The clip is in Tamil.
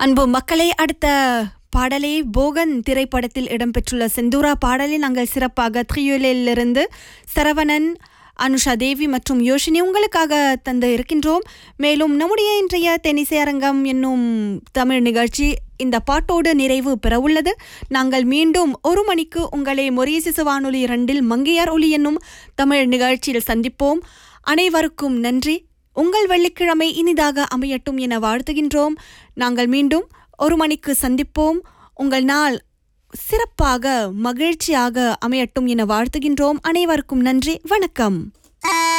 அன்பு மக்களே அடுத்த பாடலே போகன் திரைப்படத்தில் இடம்பெற்றுள்ள செந்தூரா பாடலை நாங்கள் சிறப்பாக த்ரியுலிலிருந்து சரவணன் அனுஷா தேவி மற்றும் யோஷினி உங்களுக்காக தந்து இருக்கின்றோம் மேலும் நம்முடைய இன்றைய தெனிசை அரங்கம் என்னும் தமிழ் நிகழ்ச்சி இந்த பாட்டோடு நிறைவு பெறவுள்ளது நாங்கள் மீண்டும் ஒரு மணிக்கு உங்களை மொரீசிசு வானொலி இரண்டில் மங்கையார் ஒலி என்னும் தமிழ் நிகழ்ச்சியில் சந்திப்போம் அனைவருக்கும் நன்றி உங்கள் வெள்ளிக்கிழமை இனிதாக அமையட்டும் என வாழ்த்துகின்றோம் நாங்கள் மீண்டும் ஒரு மணிக்கு சந்திப்போம் உங்கள் நாள் சிறப்பாக மகிழ்ச்சியாக அமையட்டும் என வாழ்த்துகின்றோம் அனைவருக்கும் நன்றி வணக்கம்